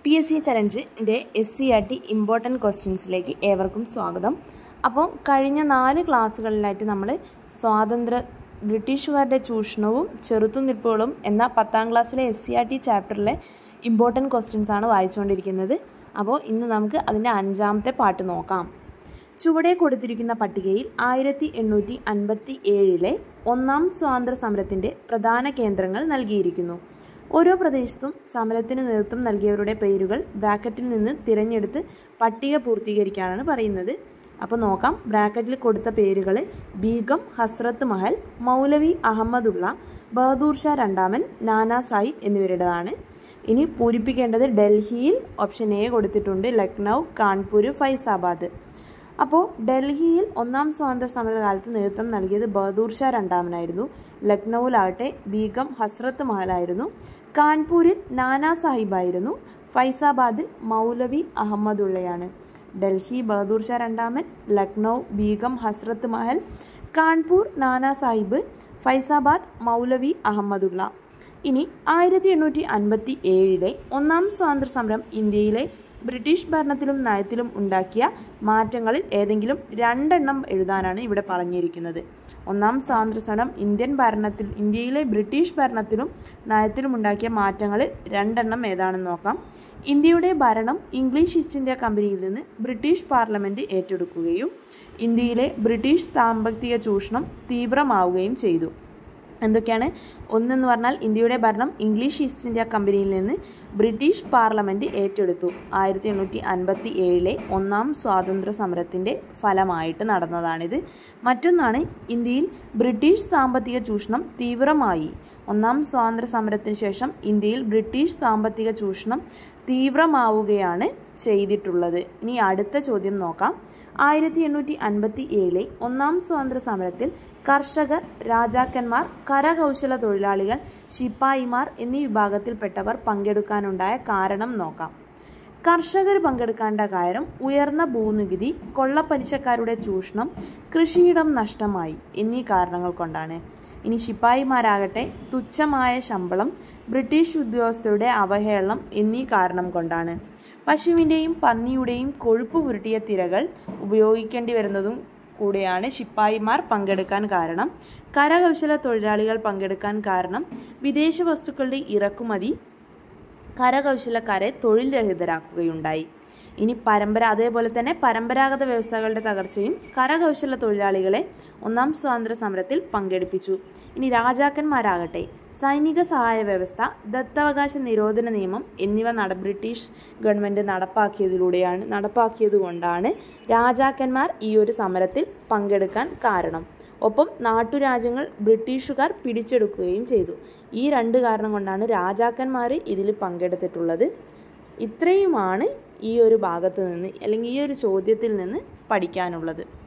P S C ചലഞ്ചിൻ്റെ S C R T important ക്വസ്റ്റ്യൻസിലേക്ക് ഏവർക്കും സ്വാഗതം അപ്പോൾ കഴിഞ്ഞ നാല് ക്ലാസ്സുകളിലായിട്ട് നമ്മൾ സ്വാതന്ത്ര്യ ബ്രിട്ടീഷുകാരുടെ ചൂഷണവും ചെറുത്തുനിൽപ്പുകളും എന്ന പത്താം ക്ലാസ്സിലെ എസ് സി ആർ ടി ചാപ്റ്ററിലെ ഇമ്പോർട്ടൻറ്റ് ക്വസ്റ്റ്യൻസ് ആണ് വായിച്ചുകൊണ്ടിരിക്കുന്നത് അപ്പോൾ ഇന്ന് നമുക്ക് അതിൻ്റെ അഞ്ചാമത്തെ പാട്ട് നോക്കാം ചുവടെ കൊടുത്തിരിക്കുന്ന പട്ടികയിൽ ആയിരത്തി എണ്ണൂറ്റി അൻപത്തി ഏഴിലെ ഒന്നാം സ്വാതന്ത്ര്യ സമരത്തിൻ്റെ പ്രധാന കേന്ദ്രങ്ങൾ നൽകിയിരിക്കുന്നു ഓരോ പ്രദേശത്തും സമരത്തിന് നേതൃത്വം നൽകിയവരുടെ പേരുകൾ ബ്രാക്കറ്റിൽ നിന്ന് തിരഞ്ഞെടുത്ത് പട്ടിക പൂർത്തീകരിക്കാനാണ് പറയുന്നത് അപ്പോൾ നോക്കാം ബ്രാക്കറ്റിൽ കൊടുത്ത പേരുകൾ ബീഗം ഹസ്രത്ത് മഹൽ മൗലവി അഹമ്മദുള്ള ബഹദൂർ ഷാ രണ്ടാമൻ നാനാ സാഹിബ് എന്നിവരുടേതാണ് ഇനി പൂരിപ്പിക്കേണ്ടത് ഡൽഹിയിൽ ഓപ്ഷൻ എ കൊടുത്തിട്ടുണ്ട് ലക്നൗ കാൺപൂർ ഫൈസാബാദ് അപ്പോൾ ഡൽഹിയിൽ ഒന്നാം സ്വാതന്ത്ര്യ സമരകാലത്ത് നേതൃത്വം നൽകിയത് ബഹദൂർ ഷാ രണ്ടാമനായിരുന്നു ലക്നൌവിലാകട്ടെ ബീഗം ഹസ്രത്ത് മഹലായിരുന്നു കാൺപൂരിൽ നാനാ സാഹിബായിരുന്നു ഫൈസാബാദിൽ മൗലവി അഹമ്മദുള്ളയാണ് ഡൽഹി ബഹദൂർ ഷാ രണ്ടാമൻ ലക്നൗ ബീഗം ഹസ്രത്ത് മഹൽ കാൺപൂർ നാനാ സാഹിബ് ഫൈസാബാദ് മൗലവി അഹമ്മദുള്ള ഇനി ആയിരത്തി എണ്ണൂറ്റി അൻപത്തി ഏഴിലെ ഒന്നാം സ്വാതന്ത്ര്യ സമരം ഇന്ത്യയിലെ ബ്രിട്ടീഷ് ഭരണത്തിലും നയത്തിലും ഉണ്ടാക്കിയ മാറ്റങ്ങളിൽ ഏതെങ്കിലും രണ്ടെണ്ണം എഴുതാനാണ് ഇവിടെ പറഞ്ഞിരിക്കുന്നത് ഒന്നാം സ്വാതന്ത്ര്യ സമരം ഇന്ത്യൻ ഭരണത്തിൽ ഇന്ത്യയിലെ ബ്രിട്ടീഷ് ഭരണത്തിലും നയത്തിലും ഉണ്ടാക്കിയ മാറ്റങ്ങളിൽ രണ്ടെണ്ണം ഏതാണെന്ന് നോക്കാം ഇന്ത്യയുടെ ഭരണം ഇംഗ്ലീഷ് ഈസ്റ്റ് ഇന്ത്യ കമ്പനിയിൽ നിന്ന് ബ്രിട്ടീഷ് പാർലമെൻറ്റ് ഏറ്റെടുക്കുകയും ഇന്ത്യയിലെ ബ്രിട്ടീഷ് സാമ്പത്തിക ചൂഷണം തീവ്രമാവുകയും ചെയ്തു എന്തൊക്കെയാണ് ഒന്നെന്ന് പറഞ്ഞാൽ ഇന്ത്യയുടെ ഭരണം ഇംഗ്ലീഷ് ഈസ്റ്റ് ഇന്ത്യ കമ്പനിയിൽ നിന്ന് ബ്രിട്ടീഷ് പാർലമെൻറ്റ് ഏറ്റെടുത്തു ആയിരത്തി എണ്ണൂറ്റി അൻപത്തി ഏഴിലെ ഒന്നാം സ്വാതന്ത്ര്യ സമരത്തിൻ്റെ ഫലമായിട്ട് നടന്നതാണിത് മറ്റൊന്നാണ് ഇന്ത്യയിൽ ബ്രിട്ടീഷ് സാമ്പത്തിക ചൂഷണം തീവ്രമായി ഒന്നാം സ്വാതന്ത്ര്യ സമരത്തിന് ശേഷം ഇന്ത്യയിൽ ബ്രിട്ടീഷ് സാമ്പത്തിക ചൂഷണം തീവ്രമാവുകയാണ് ചെയ്തിട്ടുള്ളത് ഇനി അടുത്ത ചോദ്യം നോക്കാം ആയിരത്തി എണ്ണൂറ്റി അൻപത്തി ഏഴിലെ ഒന്നാം സ്വാതന്ത്ര്യ സമരത്തിൽ കർഷകർ രാജാക്കന്മാർ കരകൗശല തൊഴിലാളികൾ ശിപ്പായിമാർ എന്നീ വിഭാഗത്തിൽപ്പെട്ടവർ പങ്കെടുക്കാനുണ്ടായ കാരണം നോക്കാം കർഷകർ പങ്കെടുക്കേണ്ട കാര്യം ഉയർന്ന ഭൂനികുതി കൊള്ളപ്പലിശക്കാരുടെ ചൂഷണം കൃഷിയിടം നഷ്ടമായി എന്നീ കാരണങ്ങൾ കൊണ്ടാണ് ഇനി ശിപ്പായിമാരാകട്ടെ തുച്ഛമായ ശമ്പളം ബ്രിട്ടീഷ് ഉദ്യോഗസ്ഥരുടെ അവഹേളനം എന്നീ കാരണം കൊണ്ടാണ് പശുവിൻ്റെയും പന്നിയുടെയും കൊഴുപ്പ് പുരട്ടിയ തിരകൾ ഉപയോഗിക്കേണ്ടി വരുന്നതും കൂടെയാണ് ശിപ്പായിമാർ പങ്കെടുക്കാൻ കാരണം കരകൗശല തൊഴിലാളികൾ പങ്കെടുക്കാൻ കാരണം വിദേശ വസ്തുക്കളുടെ ഇറക്കുമതി കരകൗശലക്കാരെ തൊഴിൽ രഹിതരാക്കുകയുണ്ടായി ഇനി പരമ്പര അതേപോലെ തന്നെ പരമ്പരാഗത വ്യവസായങ്ങളുടെ തകർച്ചയും കരകൗശല തൊഴിലാളികളെ ഒന്നാം സ്വാതന്ത്ര്യ സമരത്തിൽ പങ്കെടുപ്പിച്ചു ഇനി രാജാക്കന്മാരാകട്ടെ സൈനിക സഹായ വ്യവസ്ഥ ദത്തവകാശ നിരോധന നിയമം എന്നിവ നട ബ്രിട്ടീഷ് ഗവൺമെൻറ് നടപ്പാക്കിയതിലൂടെയാണ് നടപ്പാക്കിയതുകൊണ്ടാണ് രാജാക്കന്മാർ ഈ ഒരു സമരത്തിൽ പങ്കെടുക്കാൻ കാരണം ഒപ്പം നാട്ടുരാജ്യങ്ങൾ ബ്രിട്ടീഷുകാർ പിടിച്ചെടുക്കുകയും ചെയ്തു ഈ രണ്ട് കാരണം കൊണ്ടാണ് രാജാക്കന്മാർ ഇതിൽ പങ്കെടുത്തിട്ടുള്ളത് ഇത്രയുമാണ് ഈ ഒരു ഭാഗത്ത് നിന്ന് അല്ലെങ്കിൽ ഈ ഒരു ചോദ്യത്തിൽ നിന്ന് പഠിക്കാനുള്ളത്